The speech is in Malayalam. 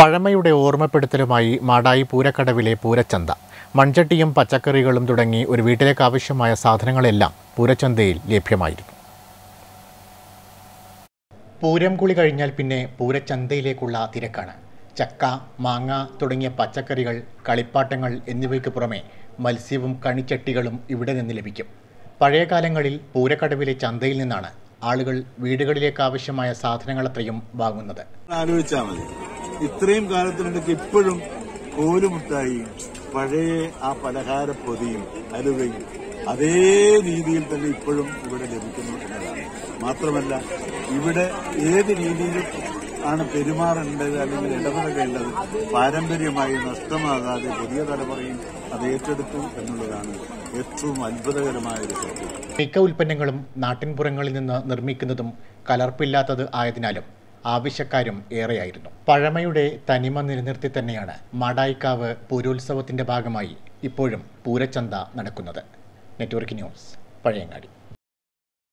പഴമയുടെ ഓർമ്മപ്പെടുത്തലുമായി മാടായി പൂരക്കടവിലെ പൂരച്ചന്ത മൺചട്ടിയും പച്ചക്കറികളും തുടങ്ങി ഒരു വീട്ടിലേക്ക് ആവശ്യമായ സാധനങ്ങളെല്ലാം പൂരച്ചന്തയിൽ ലഭ്യമായിരുന്നു പൂരം കുളി കഴിഞ്ഞാൽ പിന്നെ പൂരച്ചന്തയിലേക്കുള്ള തിരക്കാണ് ചക്ക മാങ്ങ തുടങ്ങിയ പച്ചക്കറികൾ കളിപ്പാട്ടങ്ങൾ എന്നിവയ്ക്ക് പുറമെ മത്സ്യവും കണിച്ചട്ടികളും ഇവിടെ നിന്ന് ലഭിക്കും പഴയ കാലങ്ങളിൽ പൂരക്കടവിലെ ചന്തയിൽ നിന്നാണ് ആളുകൾ വീടുകളിലേക്ക് ആവശ്യമായ സാധനങ്ങളത്രയും വാങ്ങുന്നത് ആലോചിച്ചാൽ മതി ഇത്രയും കാലത്തിനിടയ്ക്ക് ഇപ്പോഴും കോലുമുട്ടായി പഴയ ആ പലഹാര പൊതിയും അലുവയും അതേ രീതിയിൽ തന്നെ ഇപ്പോഴും ഇവിടെ ലഭിക്കുന്നു എന്നതാണ് മാത്രമല്ല ഇവിടെ ഏത് രീതിയിൽ ആണ് പെരുമാറേണ്ടത് അല്ലെങ്കിൽ ഇടപെടേണ്ടത് പാരമ്പര്യമായി നഷ്ടമാകാതെ പുതിയ തലമുറയും അത് ഏറ്റെടുത്തു എന്നുള്ളതാണ് ഏറ്റവും അത്ഭുതകരമായ ഒരു സത്യം മിക്ക ഉൽപ്പന്നങ്ങളും നാട്ടിൻപുറങ്ങളിൽ നിന്ന് നിർമ്മിക്കുന്നതും കലർപ്പില്ലാത്തത് ആയതിനാലും ആവശ്യക്കാരും ഏറെയായിരുന്നു പഴമയുടെ തനിമ നിലനിർത്തി തന്നെയാണ് മാടായിക്കാവ് പൂരോത്സവത്തിന്റെ ഭാഗമായി ഇപ്പോഴും പൂരച്ചന്ത നടക്കുന്നത് നെറ്റ്വർക്ക് ന്യൂസ് പഴയങ്ങാടി